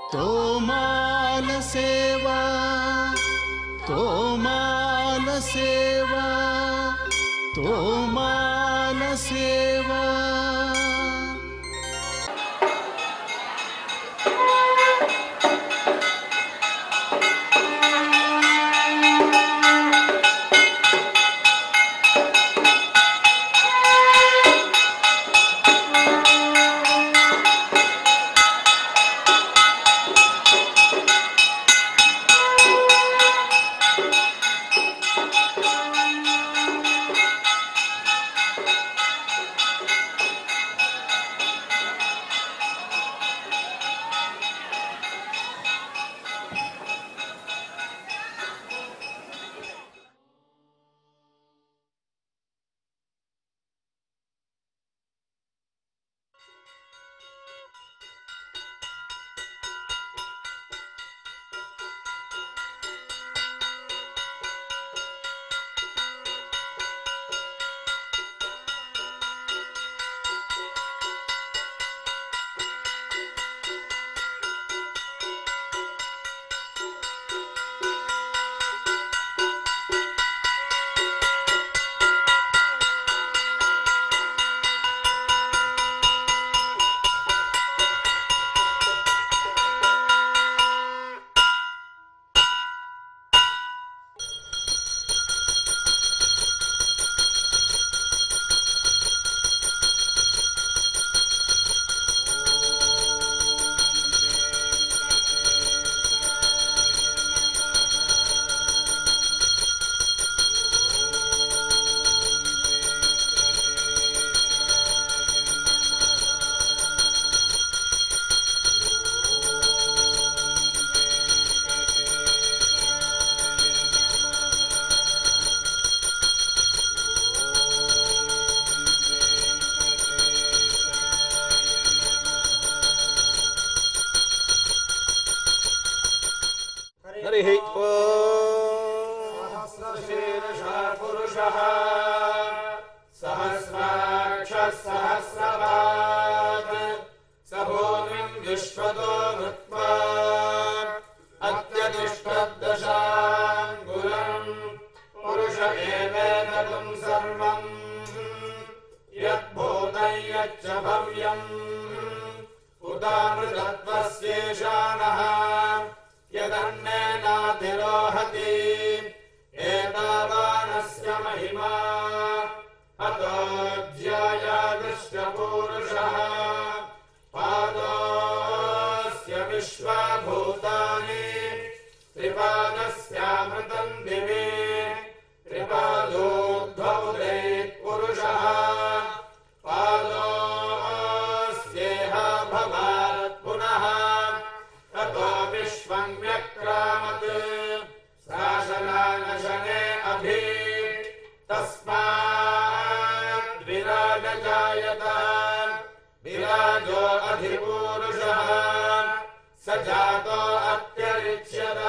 तोमालसेवा तोमालसेवा तोमालसेवा हरिः सहस्रशीर्षः पुरुषः सहस्राक्षः सहस्रपात् स भूमिम् विश्वतो कृत्वा अत्यतिष्ठद्दशाङ्गुलम् पुरुष एवेदम् सर्वम् यद्भूतं यच्च भव्यम् उदामृतत्वस्येषाणः यदन्नेनाधिरोहति एतावानस्य महिमा अतोऽध्यायादृष्टपूरुषः पादोऽस्य विश्वभूतानि त्रिपादस्यामृतम् दिवे त्रिपादोद्भौ पुरुषः पादोऽस्येह भवात् पुनः ततो विश्वम् व्यक्रामत् शासनानशने अभि तस्माद्विराजजायत विराजो अधिपूरुषः स जातो अत्यरिच्यत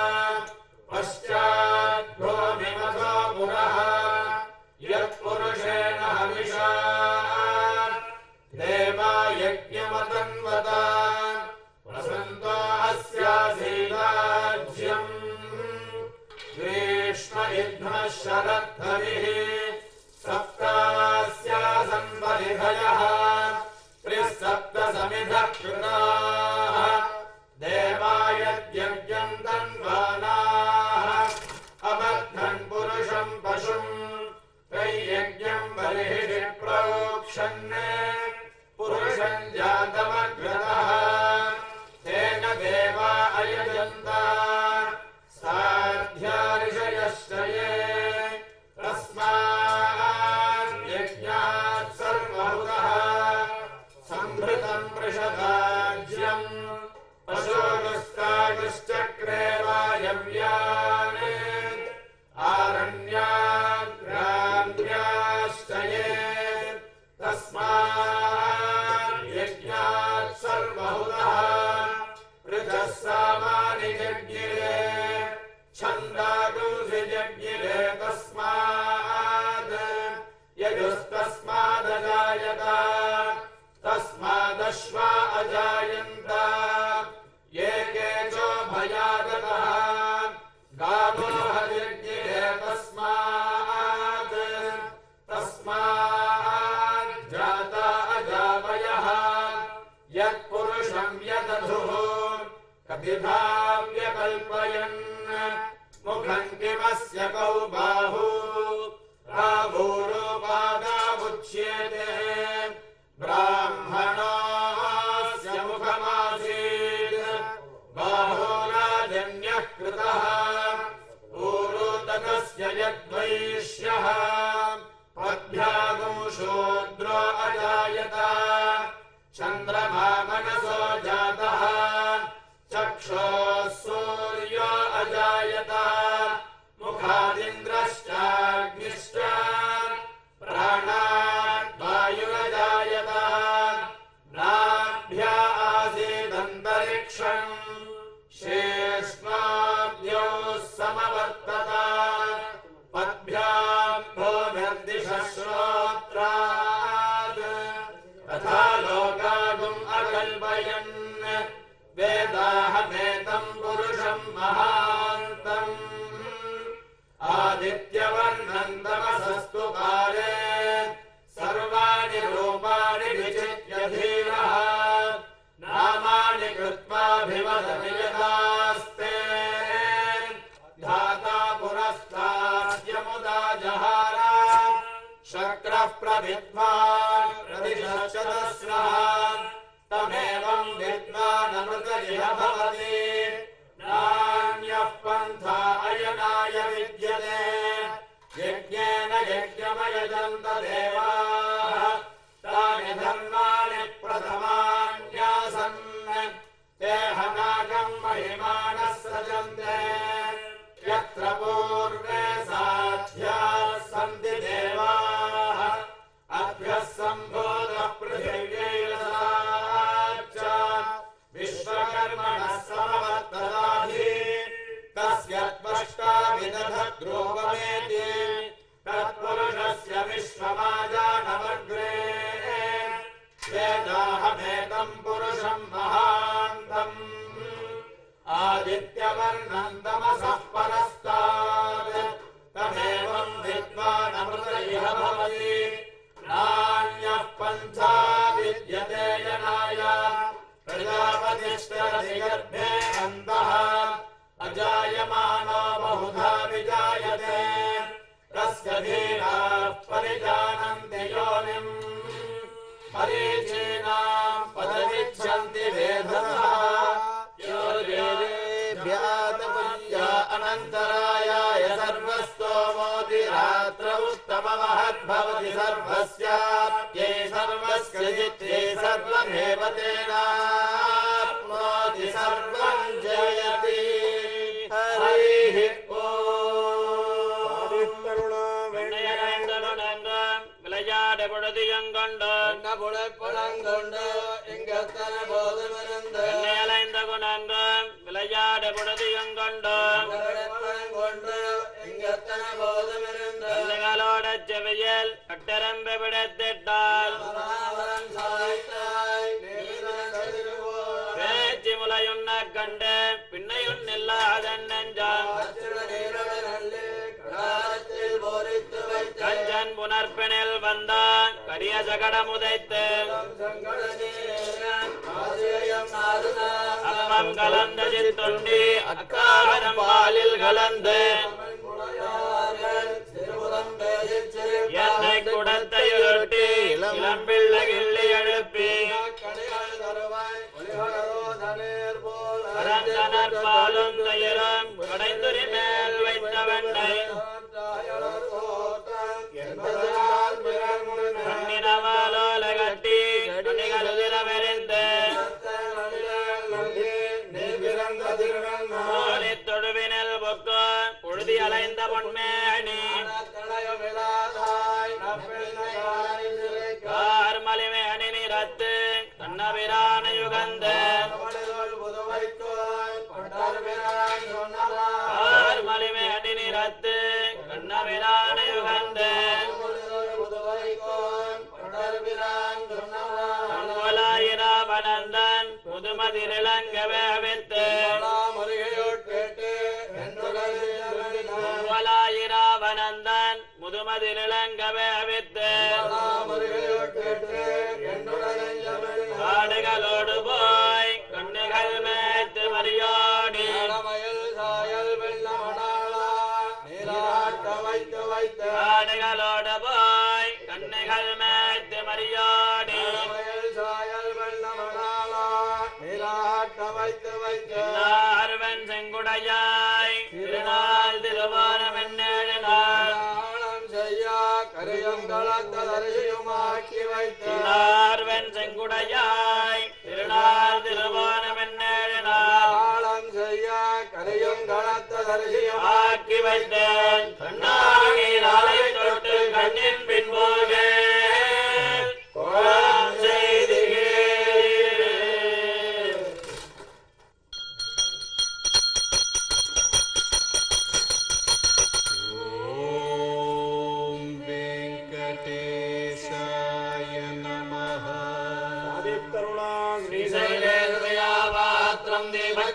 पश्चाद्भूमिमथो पुरः यत्पुरुषेण हविषा देवा यज्ञमतन्वत वसन्तो अस्यासीदाज्यम् ग्रीष्म इध्मः शरद्धरिः सप्तास्यासन् परिधयः त्रिसप्त समिधः कृताः देवायद्यज्ञम् तन्वानाः अबद्धन् पुरुषम् पशुम् त्रय्यज्ञम् बलिः प्रोक्षन् पुरुषम् जातमग्रतः तेन देवा अयजन्त साध्याऋषयश्च ये तस्माद्यज्ञात् सर्वहुतः सम्भृतम् वृषदाज्यम् पशोगस्तागश्चक्रे वायव्यान् आरण्याग्राम्याश्च ये तस्माद्यज्ञात् सर्वहुतः ऋजः सामानि जज्ञिरे छन्दागुंसि जज्ञिरे तस्माद् यजुस्तस्मादजायत तस्मादश्वा अजायन्त ये भावयः यत्पुरुषम् यदधुः कपिधा व्यकल्पयन् मुखम् किमस्य कौ बाहू राभूरोपादामुच्यते ब्राह्मणस्य मुखमासीत् बाहोराजन्यः कृतः पूर्वोदकस्य यद्वैष्यः पद्भ्यागम् शूद्रो अजायत चन्द्रमा मनसो जातः चक्षोः सूर्यो अजायत मुखादिन्द्रश्चाग्निश्च प्राणात् वायुरजायत नाभ्या आसीदन्तरिक्षम् शेष्माभ्यो समवर्तत पद्भ्याम् भूमिर्दिशश्रोत्रात् तथा लोकागुम् अकल्पयन् वेदाहमेतम् पुरुषम् महान्तम् आदित्यवर्णन्दमसस्तु काले सर्वाणि रूपाणि विचित्य धीरः नामानि कृत्वाभिवदमियदास्ते धाता पुरस्ताद्यमुदा जहार शक्रः प्रविद्वान् प्रतिशतस्रः तमेवम् विद्वानमृत इह भवति नान्यः पन्था अयनाय विद्यते यज्ञेन यज्ञमयजन्त देवाः तानि धर्माणि प्रथमान्यासन् ते हनाकम् महिमानः सजन्ते यत्र पूर्वे साध्याः सन्ति देवाः अभ्यः सम्भोगः पृथिव्यैरसाच्च विश्वकर्मणः समवर्तदाधि तस्य त्वष्टा विदधद्रोपमेति तत्पुरुषस्य विश्वमाजानमग्रे वेदाहमेतम् पुरुषम् महान्तम् आदित्यवर्णम् तमसः परस्तात् तमेवम् विद्वानमृत इह भवति नान्यः पन्था विद्यते यनाय प्रजापतिष्ठरति गर्भे अन्तः अजायमानो बहुधा विजायते तस्य धीराः परिजानन्ति योनिम् परीचीनाम् पदमिच्छन्ति वेधसः योर्वेदेभ्यातपुल्या अनन्तरायाय सर्वस्तोमोति रात्र उत्तममहद्भवति सर्वस्याप्यै सर्वस्य जित्यै सर्वमेव तेनाप्नोति सर्वम् जयति हरिः விளையாட பொழுதியங்கொண்டு அலைந்த குணங்கு விளையாட பொழுதியங்கொண்டு கண்ணுகளோட செவியல் கட்டரம்பு விடத்திட்டால் பேச்சு முலையுண்ண கண்டு பின்னையுன் இல்லாதன் நெஞ்சம் கஞ்சன் புனர்பினில் வந்தான் கரிய சகடம் உதைத்து அப்பம் கலந்த சித்துண்டி அக்காரம் பாலில் கலந்து என்னை குடத்தையுருட்டி இளம்பிள்ளை கிள்ளி எழுப்பி பரந்தனர் பாலும் தயிரும் கடைந்துரி மேல் வைத்த வெண்ணை கண்ணினவாலோல கட்டி கண்ணிகள் திறமெறிந்து கோழி தொழுவினில் பொக்கு புழுதி அலைந்த பொன்மேணி கார்மலிமேணி நிறத்து கண்ணபிரான யுகந்த கார்மலிமேணி நிறத்து கண்ணபிரான யுகந்த பொன்வலாயிராவனந்தன் முதுமதிரிலங்கவே வித்து பொன்வலாயிராவனந்தன் முதுமதிரிலங்கவே வித்து ஆடுகளோடு போய் கண்ணுகள் மேய்த்து மரியாடி மயில் சாயல் வெள்ளமடாளா நீராட்ட வைத்து வைத்து ஆடுகளோடு போய் கண்ணுகள் மேய்த்து மரியாடி மயில் சாயல் வெள்ளமடாளா நீராட்ட வைத்து வைத்து ஆர்வன் செங்குடையாய் திருநாள் திருவாரம் என்னேழு நாள் தானம் செய்யா கரியம் கலந்த தரிசியுமாக்கி வைத்து ஆர்வன் செங்குடையாய் திருநாள் திருவாரம் என்னேழு நாள் தானம் செய்யா கரியம் கலந்த தரிசியும் ஆக்கி வைத்தேன் கண்ணாகி நாளை தொட்டு கண்ணின் பின்போக கோலம் செய்து கேளீரே. ॐ वेङ्कटेशाय नमः श्रीशैलेन्द्रयापात्रम्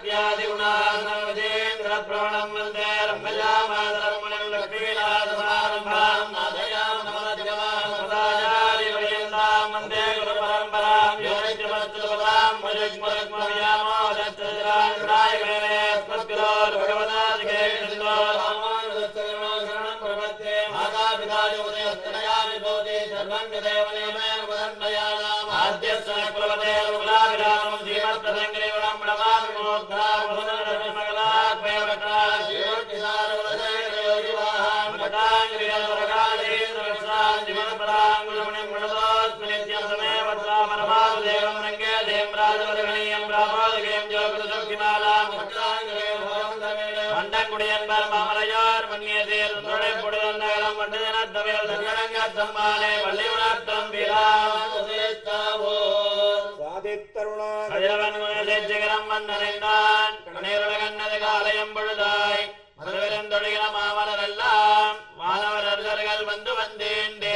देवज्ञादिगुणार्णवदेन्द्रप्रवणम् वन्दे रम्भजामातरमुनिम् लक्ष्मीनाथसमारम्भाम् नाथयाम् नमद्यमाम् सदाचार्यपर्यन्ताम् वन्दे गुरुपरम्पराम् यो नित्यमस्तुपदाम् मरुग्मरुग्मव्यामोदच्छराय मेने अस्मद्गुरोर्भगवतादिके कृष्णो रामानुजस्य प्रपद्ये मातापितायोदयस्तनया विभूति सर्वं यदेव नियमेन वदन्नयानाम् आद्यस्य कुलपते रुग्लाभिरामम् श्रीमत्तदङ्ग्रिवणम् प्रणमामि मोद्धा भुवनरश्मगलात्मयवक्रा श्रीमत्तिसारकुलशेखरयोगिवाहान् भटाङ्ग्रियवरकालेन्द्रवक्षान् जीवनपराङ्गुलमुनिम् प्रणतोऽस्मि नित्यं समेव परमादेवं रङ्गे दें राजवरगणीयं रामोदगें जोगुलसुखिमालाम् மண்டங்குடியன் பரமமலையோர் மன்னியதேர் துணை புடுதல் நகரம் மண்டதனத்தவையில் தங்கடங்க தம்மானே வள்ளி உணர்த்தம் கதிரவன் குணதேஜகரம் வந்தடைந்தான் கணேருலகன்னது காலயம் பொழுதாய் மதுவிருந்தொழிகிற மாமலர் எல்லாம் மாணவர் அருகர்கள் வந்து வந்தேண்டே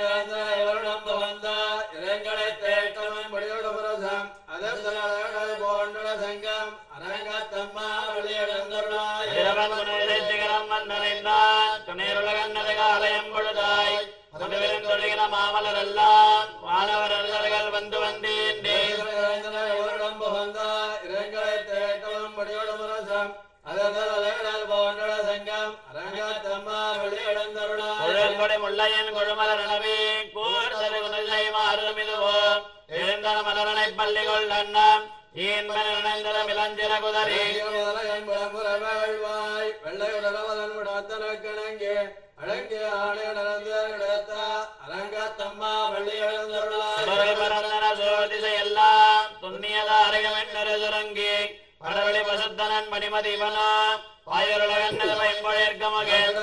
கதிரவன் குணதேஜகரம் வந்தடைந்தான் கணேருலகன்னது காலயம் பொழுதாய் மதுவிருந்தொழிகிற மாமலர் எல்லாம் மாணவர் அருகர்கள் வந்து வந்தேண்டே கொழுங்கொடை முள்ளையன் கொழுமலர் எனவே போர் சரு குணசை மாறுமிதுவோ எழுந்தன மலரனை பள்ளி கொள்ளண்ணம் ஈன்பன இணைந்தன இளஞ்சிற குதறி சுடரை பரந்தன சோதிசை எல்லாம் துண்ணியத அருகமென்னரு சுரங்கி படவெளி பசுத்தனன் மணிமதிவனா வாயுருலகன்னது வைம்பொழிற்க மகன்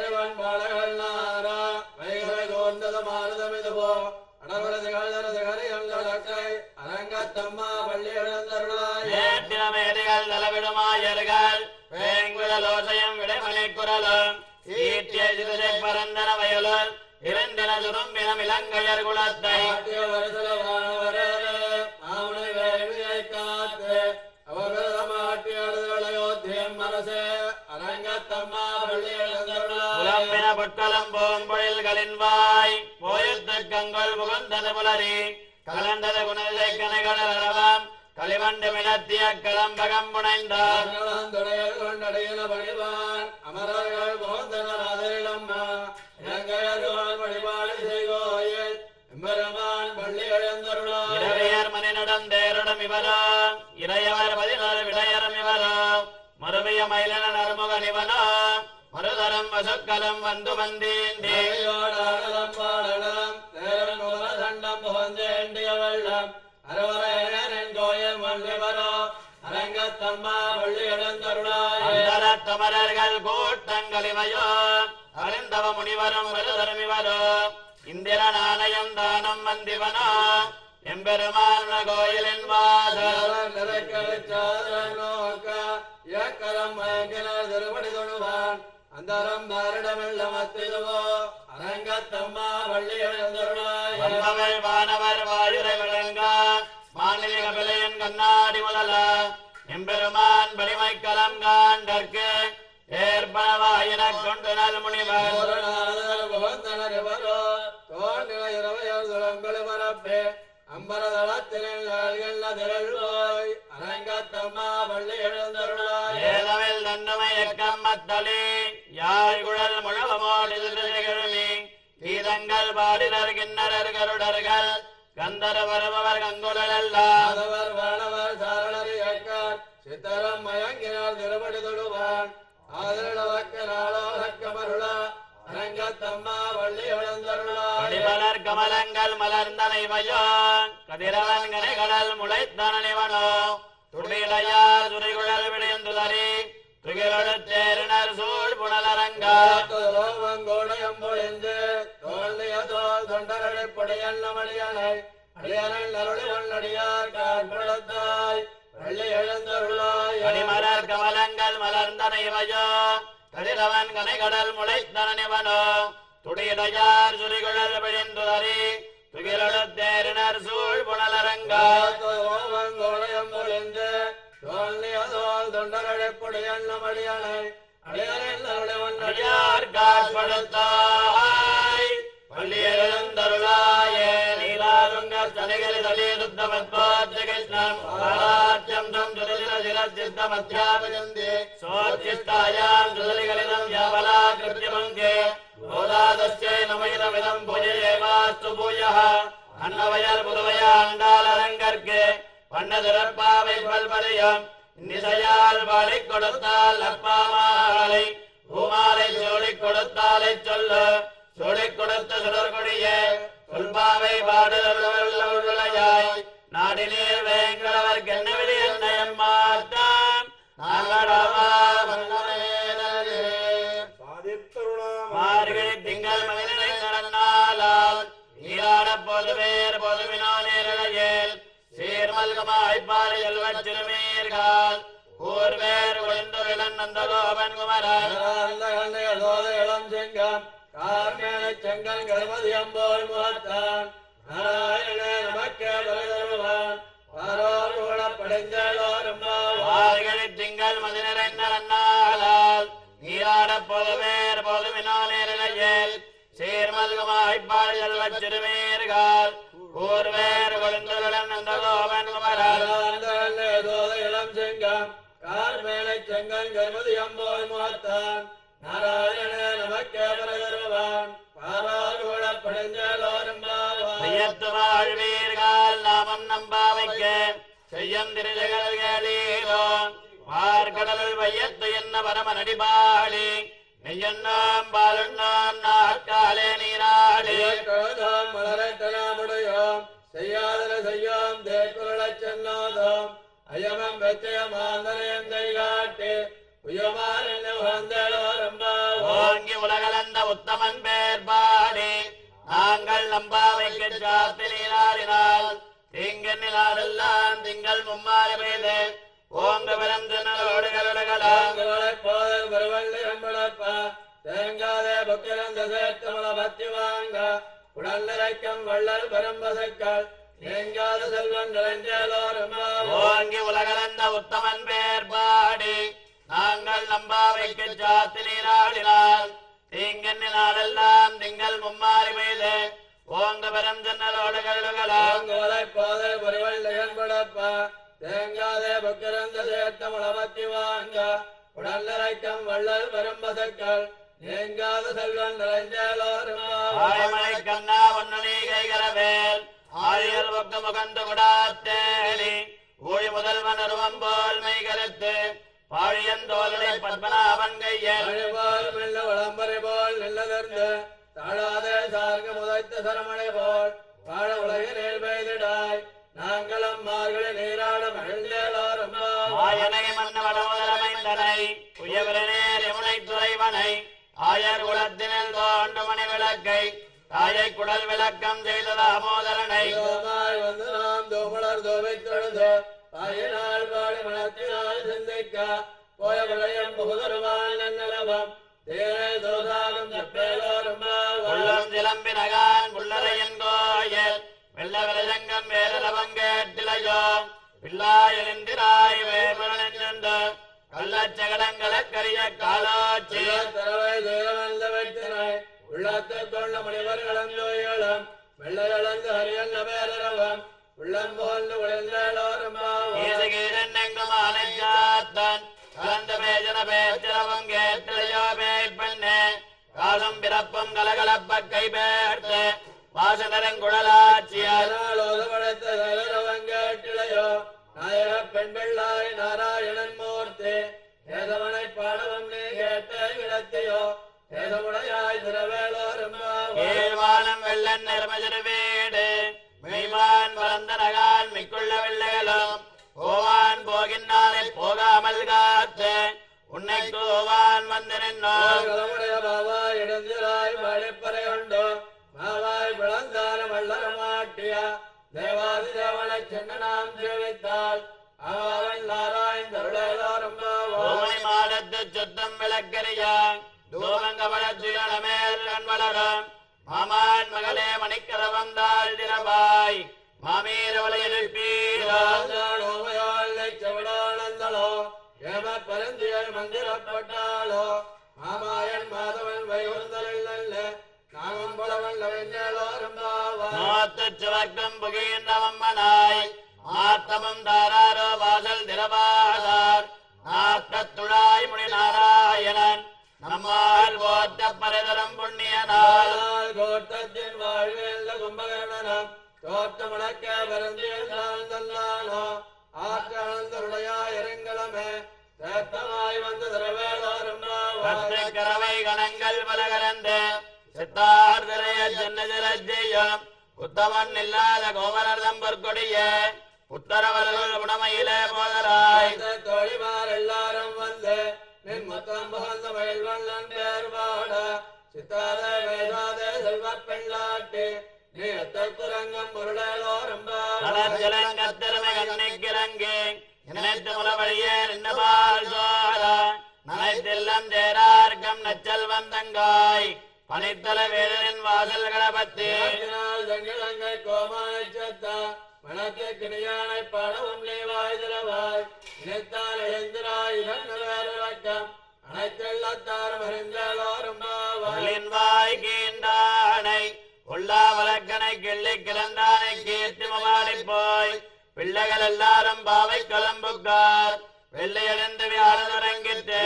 நேற்றினமேதிகள் தலவிடுமாயர்கள் வேங்குதலோசையும் விடைமணி குரலும் ஈட்டிய சிறுசை பரந்தன வயலுள் இருந்தின சுரும்பினம் இலங்கையர் குலத்தை புலம்பின பொற்களம் போம்பொழில்களின் வாய் போயுத்து கங்கொள் புகுந்தது புலரி கலந்தது குணலை கனைகடல் அரவம் களிவண்டு மினத்திய கலம்பகம் புனைந்தார் அமரர்கள் போந்தனராதரிடம்மா இலங்கையர்கள் வழிபாடு செய்வோயில் எம்பெருமான் பள்ளி எழுந்தருளாய் இரவையர் மணி நடந்தேரிடம் இவரோ இறையவர் பதினாறு விடையரும் இவரோ மறுமைய மயிலன நறுமுகன் இவனோ மறுதரம் வசுக்கலம் வந்து வந்தேண்டே அந்தரத் தமரர்கள் கூட்டங்கள் இவையோ அறிந்தவ முனிவரும் மறுதரும் இவரோ இந்திர நாணயம் தானம் வந்திவனோ எம்பெருமான கோயிலின் வாசல் அந்தரம் பாரிடமெல்லமத்திலுவோ அரங்கத்தம்மா வள்ளி எழுந்தருளாய் வந்தவள் வானவர் வாயுரை விளங்க மாநில கபிலையன் கண்ணாடி முதல எம்பெருமான் வலிமை கலம் காண்டற்கு ஏற்பனவாயினக் கொண்டு நல் முனிவர் தோன்றின இரவையோர் துளம்பெரு பரப்பே அம்பரதளத்தினில் நாள்கள் திரள்வாய் அரங்கத்தம்மா பள்ளி எழுந்தருளாய் ஏதவில் தன்னுமயக்கம் மத்தளி யாழ் குழல் முழவமோடு திகழுமி கீதங்கள் பாடினர் கிண்ணறர் கருடர்கள் கந்தர வருபவர் கங்குழல் எல்லாம் மாதவர் வானவர் சாரணர் இயக்கார் சித்தரம் மயங்கினால் திருபடி தொடுவான் ஆதரவக்க நாளோரக்கமருளா அரங்கத்தம்மா வள்ளி எழுந்தருளாய் கொடிமலர் கமலங்கள் மலர்ந்தனைவையோ கதிரவன் கனைகடல் முளைத்தனவனோ துடிலையார் துறைகுழல் விடைந்துதறி துகிலொடு தேரினர் சூழ் புனலரங்கா லோகங்கோடயம் பொழிந்து தோல்லிய தோல் தொண்டரடைப்படையன்னமணியனை அடியனல் அருளி வண்ணடியார் காற்படத்தாய் வள்ளி எழுந்தருளாய் கனிமலர் கமலங்கள் மலர்ந்தனைவையோ கதிரவன் கனைகடல் முளைத்தனவனோ துடிலையார் சுரிகுழல் விழிந்துதறி துகிலொடு தேரினர் சூழ் புனலரங்கா லோகங்கோடயம் பொழிந்து தோல்லிய தோல் தொண்டரடைப்படையன்னமணியனை அடியனல் அருளி வண்ணடியார் அடியார் காட்படுத்தாய் பள்ளியெழுந்தருளாயே நீலாதுங்கர் தனிகரி தலி சுத்தமத்வாத்ய கிருஷ்ணம் பாலாட்சம் தம் சுரதிர சிரசித்தமத்யாபயந்தி சோச்சிஷ்டாயாம் சுதலிகளிதம் யாவலா கிருத்தியமங்கே கோதாதஸ்யை நமைதமிதம் பூஜையேவாஸ்து பூயः அன்னவயர் புதுவைய ஆண்டாளரங்கற்கு பண்ணதிறப்பாவை பல்பதையம் நிசையால் வாழிக் கொடுத்தால் அப்பாமாலை பூமாலை சோழிக் கொடுத்தாலை சொல்லு சோழிக் கொடுத்த சுடர்கொடியே சொல்பாவை பாடுதலாய் நாடினீர் வேங்கடவர் கென்னவிடி என்னையம் மாற்றான் நாங்கடவா மார்கழி திங்கள் மகிழனை நடந்தாலால் நீராட பொதுவேர் பொதுவினோ நேரலையில் சீர்மல்கமாய் பாறை செல்வச் சிறுமீர்கள் கூர்வேர் ஒளிந்து விளன் நந்தகோபன் குமரன் அந்த கண்ணைய சோத இளம் செங்கம் கார்மேன செங்கல் கணபதி அம்போல் முகத்தான் நாராயணே நமக்கே தலைதருவான் பாரோர் கூட படைஞ்சலோரும் மார்கழி திங்கள் மதிநிறை நடந்தாலால் நீராட பொதுவேர் பொதுவினோ நேரலையில் சீர்மல்கமாய் பாறை செல்வச் சிறுமீர்கள் கூர்வேர் ஒளிந்து விளன் நந்தகோபன் குமரன் அந்த கண்ணைய சோத இளம் செங்கம் கார்மேன செங்கல் கணபதி அம்போல் முகத்தான் நாராயணே நமக்கே தலைதருவான் பாரோர் கூட படைஞ்சலோரும் செய்யத்து வாழ்வீர்கள் நாமம் நம்பாவைக்க செய்யம் திருஜகல்களீரோ பார்க்கடல் வையத்து என்ன பரம நடிபாடி நெய்யண்ணாம் பாலுண்ணாம் நாட்காலே நீராடி கழுதாம் மலரட்டனாமுடையோம் செய்யாதன செய்யோம் தேக்குரளச் சென்னாதோம் அயமம் வெச்சயமாந்தனையந்தை காட்டி உயமான் என்ன உகந்தளோரம்பாவோ ஓங்கி உலகளந்த உத்தமன் பேர் பாடி நாங்கள் நம்பாவைக்கு சாத்தி நீராடினால் தீங்கெண்ணினாரெல்லாம் திங்கள் மும்மாறி பெய்து ஓங்க பிறந்து நலோடு கருடகலாம் போதல் பெருவள்ளி அம்பளப்பா தேங்காதே புக்கிரந்த சேர்த்தமல பத்தி வாங்க உடல் நிறைக்கம் வள்ளல் பெரும்பசக்கள் தேங்காத செல்வன் நிறைஞ்சலோரம்பாவோ ஓங்கி உலகளந்த உத்தமன் பேர் பாடி நாங்கள் நம்பாவைக்கு சாத்தி நீராடினால் தீங்கெண்ணினாரெல்லாம் திங்கள் மும்மாறி பெய்து ஓங்க பிறந்து நலோடு கருடகலாம் தாங்கோலை பாதை பொறிவள்ளையன் படப்பா தேங்காதே புக்கிரந்த சேர்த்தமல பத்தி வாங்க உடல் நிறைக்கம் வள்ளல் பெரும்பசக்கள் தேங்காத செல்வன் நிறைஞ்சலோரம்பாவோ ஆயமலை கண்ணா ஒன்னணி கைகரவேல் ஆழியர் பக்க முகந்து விடாத்தேடி ஊழி முதல்வன் அருவம் போல் மெய் கருத்து பாழியந்தோலனை பத்மநாபன் கையல் போல் மெல்ல விளம்பரை போல் நில்லதர்ந்து தாழாதே சார்க முதைத்த சரமணை போல் வாழ உலகினில் பெய்திடாய் நாங்களும் மார்கழி நீராட மகிழ்ந்தேலோரம்பாவோ ஆயனை மன்னவடமுதலமைந்தனை உயவரனேர் யமுனை துறைவனை ஆயர் குலத்தினில் தோண்டு மணி விளக்கை தாயை குடல் விளக்கம் செய்த தாமோதரனை தோமாய் வந்து நாம் தோமலர் தோவை தொழுது பாயினால் பாடி மனத்தினால் சிந்திக்க போய விளையம் புகுதருவான் நன்னலவம் தேனை தோதாகம் செப்பேலோரும் உள்ளம் சிலம்பி நகான் புள்ளரையன் கோயில் வெள்ள விலசங்கம் வேரலவங்கேட்டிலையோ பிள்ளாயிரிந்திராய் வேமனென்று கள்ளச்சகடங்களக்கரிய காலாட்சி தரவை தூரமந்த வெட்டினை உள்ளத்தை கொண்ட முனிவர் இளந்தோயிலும் வெள்ளை இழந்து ஹரியன் பேரரவம் உள்ளம் போன்று உழந்தோரும் ஈசகீரன்னெங்குமானச்சாத்தன் கலந்த பேஜன பேச்சரவம் கேட்டலையோ மேல் பெண்ணே காலம் பிறப்பும் கலகலப்ப கை பேர்த்து வாசனரங்குழலாட்சியார் கேட்டிலையோ நாயக பெண் பிள்ளாய் நாராயணன் மூர்த்தி கேசவனை பாடவம் நீ கேட்ட இடத்தையோ கேசவுடையாய் திரவேலோரும் ஏழ்வானம் வெள்ளன் நிறமஜரு வீடு மெய்வான் வளர்ந்த நகான் மிக்குள்ள வெள்ளைகளும் போவான் போகின்றானை போகாமல் காத்து உன்னை கோவான் வந்து நின்றோம் கலமுடைய பாவா இடந்திராய் மழைப்பறை கொண்டோ மாவாய் விளந்தான வள்ளர மாட்டிய தேவாதி தேவனை சென்ன நாம் சேவித்தால் அவன் நாராயண் தருளேலோரும் ஓமணி மாடத்து சுத்தம் விளக்கரியா தூமங்கபடத்துயரமேல் கண் வளரும் மாமான் மகளே மணிக்கதவம் தாழ் திரவாய் மாமீரவளை எழுப்பீரோ செவடானந்தளோ ஏம பரந்தியர் மந்திரப்பட்டாளோ மாமாயன் மாதவன் வைகுந்தல் நல்ல நாமம் பலவன் வெண்ணேலோரும் மாத்து சுவர்க்கம் புகின்றவம்மனாய் ஆத்தமம் தாராரோ வாசல் திரவாதார் நாட்டத்துழாய் முனி நாராயணன் நம்மால் போத்த பரதரம் புண்ணிய நாள் நாள் கோட்டத்தின் வாழ்வில் கும்பகர்ணனம் தோற்றமுழக்க வருந்தில் தாழ்ந்தல்லானோ ஆற்றழுந்தருடையா இறங்களமே தேத்தமாய் வந்து திரவேலோரும் கரவை கணங்கள் பலகரந்து சித்தார்தரைய ஜன்னஜரஜெயம் உத்தமன் இல்லாத கோவரர்தம் பொற்கொடிய உத்தரவர்கள் உணமையிலே போதராய் தோழிமார் எல்லாரும் வந்து நின் முத்தம் புகழ்ந்த மயில் வல்லன் பேர் பாட சித்தாத வேதாத செல்வ பெண்ணாட்டி நீ குரங்கம் பொருளோரும் கடற்கலங்கத்திறமை கண்ணிக்கிறங்கு நினைத்து முலவழியே நின்னபால் சோழ நனைத்தெல்லாம் சேரார்க்கம் நச்சல் வந்தங்காய் பனித்தல வேதனின் வாசல் கடபத்து நாள் தங்கிழங்கை கோமானச்சத்தா மனத்தை கிணியானை பாடவும் நீ வாய் திறவாய் நினைத்தால் எழுந்திராய் வேறுவக்கம் அனைத்தெல்லாத்தாரும் அறிந்தோரும் உள்ளின் வாய் கீண்டானை உள்ளா வழக்கனை கிள்ளி கிளந்தானை கீர்த்தி மமாடி போய் பிள்ளைகள் எல்லாரும் பாவை கலம்புக்கார் வெள்ளையடைந்து வியாழரங்கிட்டு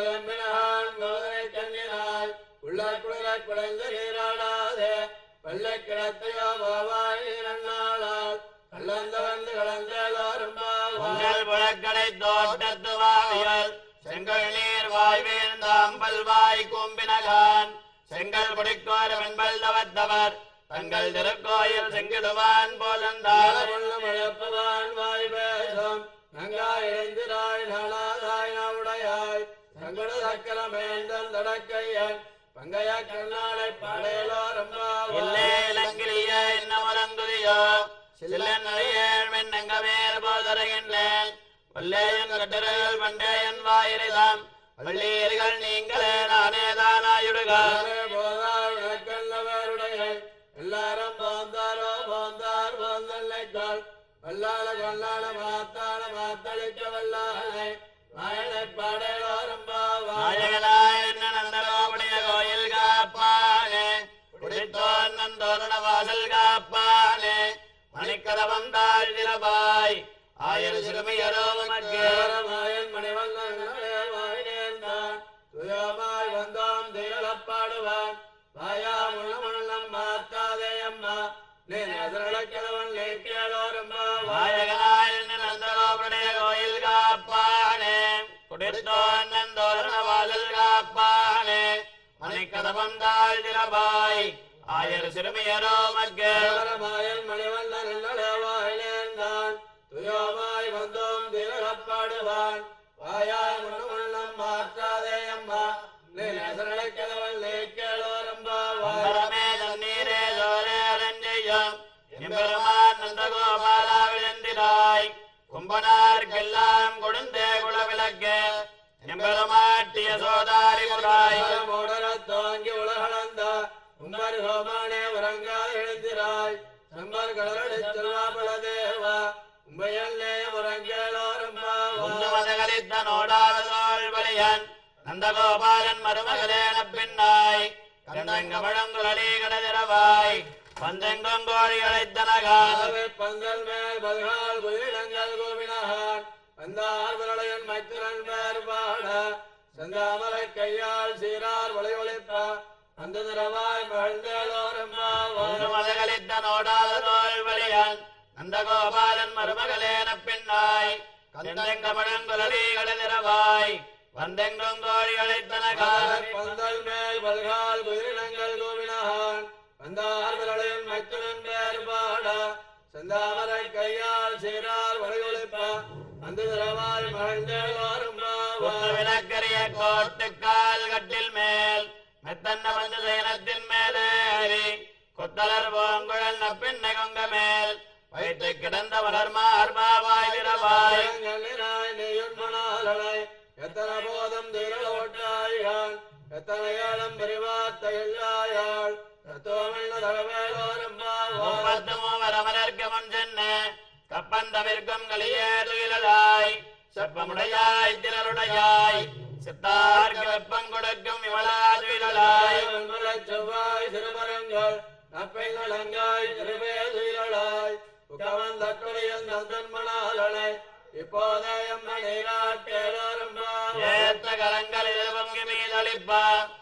உள்ளாய் குளிராய் குழைந்து நீராடாதே வெள்ளை கிடத்தையோ பாவாய் நன்னாளால் கலந்து வந்து கலந்தோரும் உங்கள் புழக்கடை தோட்டத்து வாவியல் செங்கல் நீர் வாய்வேந்த அம்பல் வாய் கூம்பினகான் செங்கல் புடிக்கோர் வெண்பல் தவத்தவர் தங்கள் திருக்கோயில் செங்கிடுவான் போதந்தார் மழப்பவான் வாய் பேசும் நங்காய் எழுந்திராய் நாளாதாய் நாவுடையாய் சங்கட சக்கரமேந்தன் தடக்கையன் பங்கைய கண்ணாளை பாடேலோரும் இல்லே இலங்கிலிய இன்னமரங்குதியோ சில்லன் அழியேழ் மின்னங்க மேல் போதருகின்றேன் வல்லேயன் கட்டர்கள் பண்டேயன் வாயிரிதாம் வள்ளீர்கள் நீங்களே நானே தானாயுடுக எல்லாரும் போந்தாரோ போந்தார் போந்தல்லைக்கால் வல்லாள கொல்லாள மாத்தாள மாத்தளிக்க வல்லாளை வாயனை பாடேலோரும் பாவா நாயகனாய் என்ன நந்தகோபுடைய கோயில் காப்பானே குடித்தோன் நந்தோரண வாசல் காப்பானே மணிக்கதவம் தாழ்திரபாய் ஆயிரம் சிறுமியரோ உமக்கு மாயன் மணிவண்ணன் வாயினேந்தான் துயமாய் வந்தோம் திகழப்பாடுவான் வாயா முள்ளம் மாத்தாதே அம்மா நீ நகரக்கிழவன் கேளோரும் நாயகனாய் என்ன நந்தகோபுடைய கோயில் காப்பானே குடித்தோன் நந்தோரண வாசல் காப்பானே மணிக்கதவம் தாழ்திரபாய் ஆயிரம் சிறுமியரோ உமக்கு மாயன் மணிவண்ணன் வாயினேந்தான் துயமாய் வந்தோம் திகழப்பாடுவான் வாயா முள்ளம் மாற்றாதே அம்மா நீ நகரக்கிழவன் கேளோரும் அம்பரமே தண்ணீரே சோரே அரஞ்செய்யும் எம்பெருமான் நந்தகோபாலா விழுந்திராய் கும்பனார்க்கெல்லாம் கொடுந்தே குலவிளக்கு எம்பெருமாட்டிய சோதாரி முறாய் தாங்கி உலகளந்த உம்பர் ஹோமானே உறங்காத எழுந்திராய் சம்பர் கடலடி செல்வாபல தேவா உம்பையல்லே உறங்கேலோரும் உந்து மதகரித்த நோடாதோள் வலியன் நந்தகோபாலன் மருமகளேன பின்னாய் கந்தங்க வழங்குழலி கடதிரவாய் பந்தெங்கும் கோழி அழைத்தனகால் ஆகவே பந்தல் மேல் பல்கால் குயிலங்கள் கோவினகான் வந்தார் விரலையன் மைத்திரன் பேர் பாட செந்தாமரை கையால் சீரார் ஒளி ஒளிப்ப அந்த நிறவாய் மகிழ்ந்தேலோரம்பாவாய் ஒன்று மதகளித்த நோடாத நோல் வழியான் நந்தகோபாலன் மருமகளேன பின்னாய் கந்தெங்கமழங்குலடி கடலிரவாய் வந்தெங்கும் கோழி அழைத்தனகால் பந்தல் மேல் பல்கால் குயிலினங்கள் கோவினகான் வந்தார் விரலையன் மைத்திரன் பேர் பாட செந்தாமரை கையால் சீரார் ஒளி ஒளிப்ப அந்த நிறவாய் மகிழ்ந்தேலோரம்பாவாய் விளக்கரிய கோட்டுக்கால் கட்டில் மேல் மெத்தன்ன வந்து சேனத்தின் மேலேறி கொத்தலர் பூங்குழல் நப்பின்னை கொங்க மேல் வைத்து கிடந்த வளர் மார்பாவாய் விரவாய் பயங்கலினாய் நெய்யுண்மணாலனை எத்தனை போதும் திரளோட்டாயான் எத்தனை ஏழம் பெரிவார்த்த எல்லாயாள் தத்துவமில்ல தகவேலோரம்பாவாய் முப்பத்து மூவர் அமரர்க்கு முன் சென்று கப்பந்தமிர்க்கும் களியேறுகிறாய் செப்பமுடையாய் திரளுடையாய் சித்தார்க்கு வெப்பம் கொடுக்கும் இவளாதுயிரலாய் மலர் செவ்வாய் சிறுமரங்கள் நப்பை நலங்காய் திருவேதுயிரளாய் உக்கவன் தட்டுடையன் தந்தன்மணாலனை இப்போதே எம்மனை நாட்டேலோரம்பாவாய் ஏத்த கரங்களில் பொங்கி மீதளிப்ப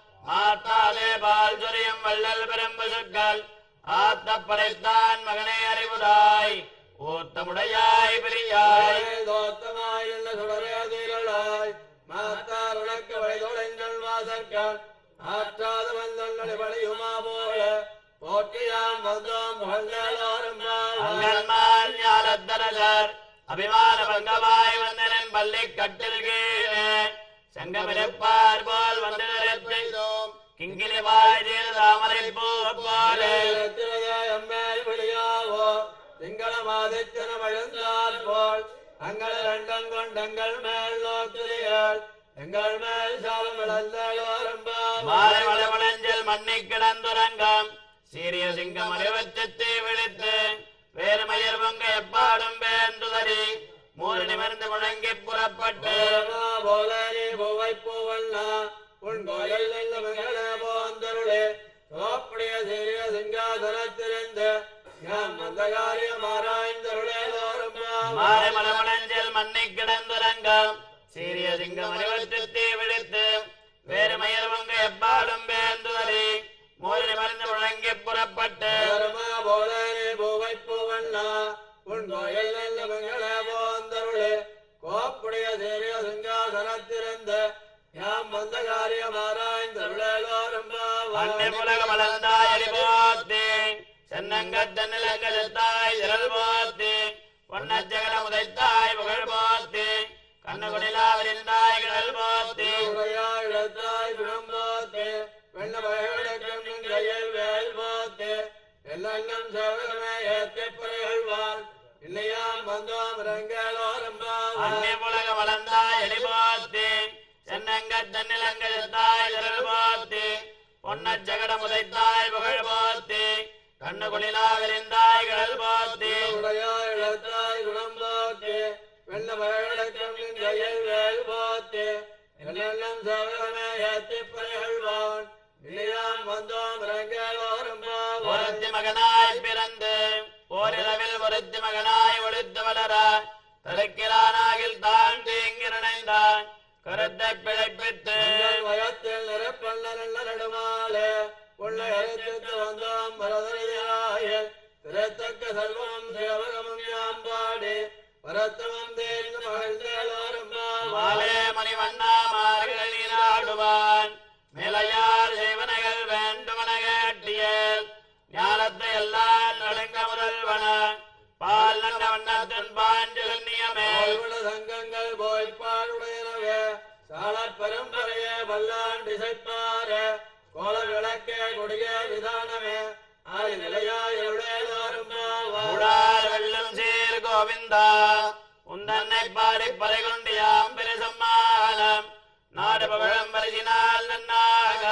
மாத்தாதே பால் சொரியும் வள்ளல் பெரும்பு சொற்கள் ஆத்த படைத்தான் மகனே அறிவுதாய் ஊத்தமுடையாய் பிரியாய் தோத்தமாய் என்ன சுடரே தீரலாய் மாத்தார் உனக்கு வழிதொலைங்கள் வாசற்கான் ஆற்றாத வந்தொன்னடி வழியுமா போல போற்றியாம் வந்தோம் புகழ்ந்தேலோரம்பாவாய் அங்கன்மால் ஞானத்தரசர் அபிமான பங்கமாய் வந்தனன் பள்ளி கட்டில் கீழே செங்கமிருப்பார் போல் வந்து நிறுத்தினோம் கிங்கிலி வாய்தீர் தாமரை பூ போலே எம்மேல் விழியாவோ திங்கள மாதித்தன வழுந்தால் போல் அங்கள் ரெண்டம் கொண்டங்கள் மேல் நோக்கிறியாள் எங்கள் மேல் சாலம் மாலை விளந்தேலோரம்பாவாய் மலமலஞ்சல் மண்ணி கிடந்துறங்கம் சீரிய சிங்கம் அறிவச்சத்தை விழித்து வேறு மயர் பொங்க எப்பாடும் வேந்துதறி மூறு நிமிர்ந்து முழங்கி புறப்பட்டு போலரி பூவை பூவல்லா உன் கோயில் நல்ல மகளே போந்தருளே சோப்படைய சீரிய சிங்காசனத்திலிருந்து யாம் அந்த காரியம் ஆராய்ந்தருளே மாலை மலமலஞ்சல் மண்ணி கிடந்துறங்கம் சீரிய சிங்கம் அறிவச்சத்தை விழித்து வேறு மயர் பொங்க எப்பாடும் வேந்துதறி மூறு நிமிர்ந்து முழங்கி புறப்பட்டு போலரி பூவை பூவல்லா உன் கோயில் நல்ல மகளே போந்தருளே கோப்புடைய சீரிய சிங்காசனத்திலிருந்து யாம் வந்த காரியம் ஆராய்ந்தருளே அன்னை உலக மலர்ந்தாய் போத்தி சென்னங்கத்தன்னிலங்க செத்தாய் திரள் போத்தி பொன்னச்சகட உதைத்தாய் புகழ் போத்தி கண்ணுகுடிலா விரிந்தாய் கடல் போத்தி உரையாயிடத்தாய் விளம்போத்தே வெண்ண வயலக்கம் கையில் வேல் போத்தே எல்லாம் சேவகமே ஏற்கை புரைகள்வான் இல்லையாம் வந்தோம் ரங்களோரம்பாவாய் அன்னை உலக மலர்ந்தாய் போத்தி சென்னங்கத்தன்னிலங்க செத்தாய் திரள் போத்தி பொன்னச்சகட உதைத்தாய் புகழ் போத்தி கண்ணுகுடிலா விரிந்தாய் கடல் போத்தி உரையாயிடத்தாய் விளம்போத்தே வெண்ண வயலக்கம் கையில் வேல் போத்தே எல்லாம் சேவகமே ஏற்கை புரைகள்வான் இல்லையாம் வந்தோம் ரங்களோரம்பாவாய் ஒருத்தி மகனாய் பிறந்து ஓரிரவில் ஒருத்தி மகனாய் ஒளித்து வளர தடுக்கிறானாகில் தான் தீங்கிரணைந்தான் கருத்தை பிழைப்பித்து எங்கள் வயத்தில் நிறப்பண்ண நல்ல நடுமாலே உன்னை அழைத்து வந்தோம் பரதரையாய திரைத்தக்க சர்வம் சேவகமும் யாம்பாடி பரத்தமம் தேர்ந்து மகிழ்ந்தேலோரும் மாலே மணிவண்ணா மார்கள் நீராடுவான் மேலையார் செய்வனைகள் வேண்டுமன கேட்டியல் ஞானத்தை எல்லாம் நடுங்க முதல்வன பால் நன்ன வண்ணத்தின் பாஞ்சல் நியமேல் வாழ்விட சங்கங்கள் போய்ப்பாடுடையனவே சாலப் பரம்பரையே வல்லாண்டு இசைப்பாரே கோல விளக்கே கொடியே விதானமே ஆய் நிலையாயுடையதோரும் கூடார் வெள்ளம் சீர் கோவிந்தா உந்தன்னை பாடி பறை கொண்டு யாம் பெருசம்மானம் நாடு பகழம் பரிசினால் நன்னாக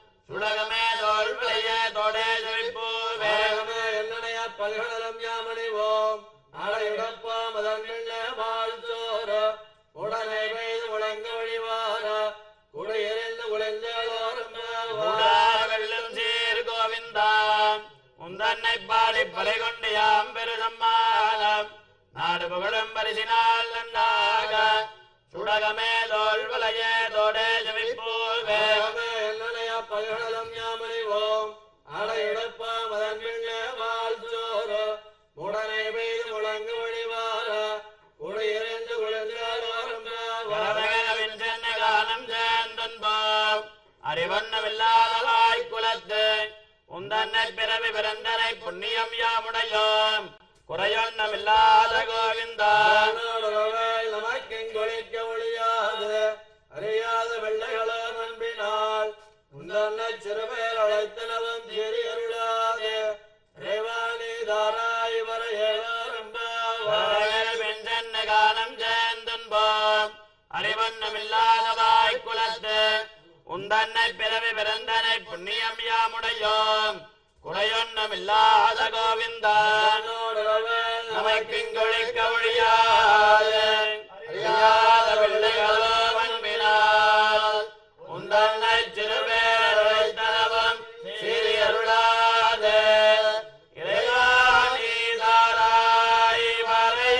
சுடகமே தோல் விளைய தோடே செழிப்பூவே வேகமே என்னனைய பல்கடலம் யாமணிவோம் அடையுடப்பாம் அதன் பின்னே வாழ்த்தோர உடனே பெய்து முழங்க வழிவார குடியெறிந்து உழைந்தோரும் கூடார் வெள்ளம் சீர் கோவிந்தா உந்தன் தன்னை பாடி பலை கொண்டு யாம் பெரு சம்மானம் நாடு புகழும் பரிசினால் நன்றாக சுடகமே தோல் வலையே தோடே ஜமிப்பூவே வேகமே என்னனைய பல்கடலும் யாமறிவோம் அடையெடுப்பா மதன் பின்னே வாழ் சோறு உடனே பெய்து முழங்கு வழிவார குடியிருந்து வரவகரவின் சென்னை காலம் சேர்ந்தன்போம் அறிவண்ணமில்லாதலாய் குலத்து உந்தன்னை பிறவி பிறந்தனை புண்ணியம் யாமுடையோம் குறையொன்னமில்லாத கோவிந்தா நமக்கெங்கொழிக்க ஒழியாது அறியாத வெள்ளைகளோ நம்பினால் உந்தன்னை சிறுபேர் அழைத்தனவும் சிறி அருளாது ரேவாணி தாராய் வர வரவகரவின் சென்னை காலம் சேர்ந்தன்போம் அறிவண்ணமில்லாதவாய் குலத்து உந்தன்னை பிறவி பிறந்தனை புண்ணியம் யாமுடையோம் குறையொன்னமில்லாத கோவிந்தா நமக்கிங்கொழிக்க ஒழியாது அறியாத பிள்ளைகளோ அன்பினால் உந்தன்னை சிறுபேரை தரவம் சிறியருளாது இறையாணி தாராய் வரை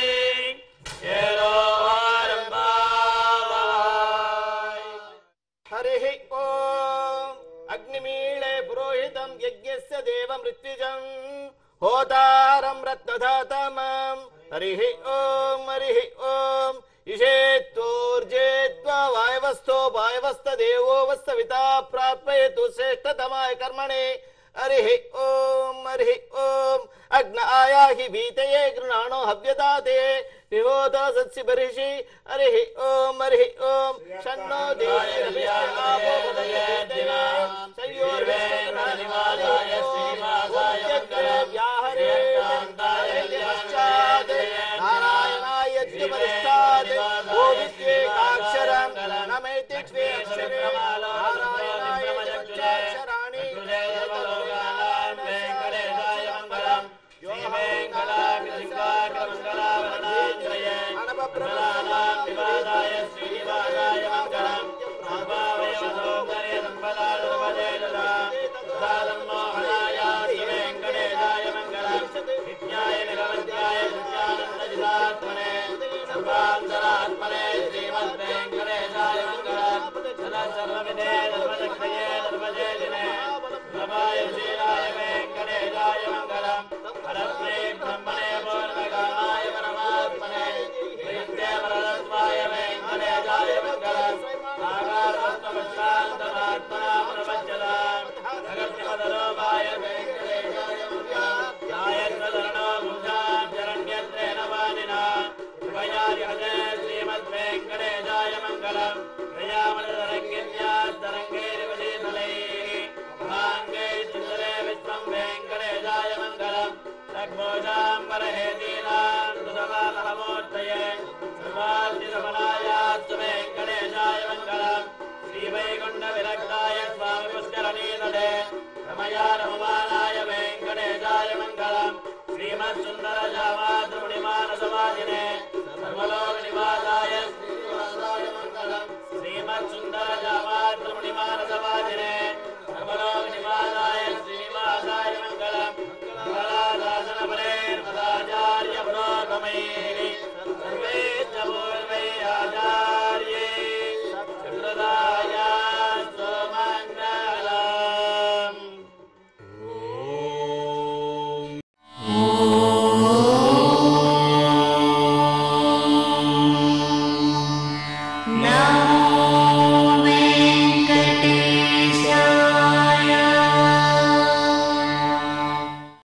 ஏரோரம்பாவாய் हरिः ॐ अग्निमीळे पुरोहितं यज्ञस्य देवमृत्युजम् होतारं रत्नधातमम् हरिः ॐ हरिः ॐ इषेत्वोर्जेत्वा वायवस्थो वायवस्थदेवो वस्तविता प्राप्यतु श्रेष्ठतमाय कर्मणे हरिः ॐ हरिः ॐ अग्न आयाहि भीतये गृणाणो हव्यदाते विभोत सत्सि बर्हिषि हरिः ॐ हरिः ॐ शन्नो नारायणाय गोविद्येकाक्षरम् नमैति द्वे अक्षरे नारायणाय पञ्चाक्षराणि சர்வா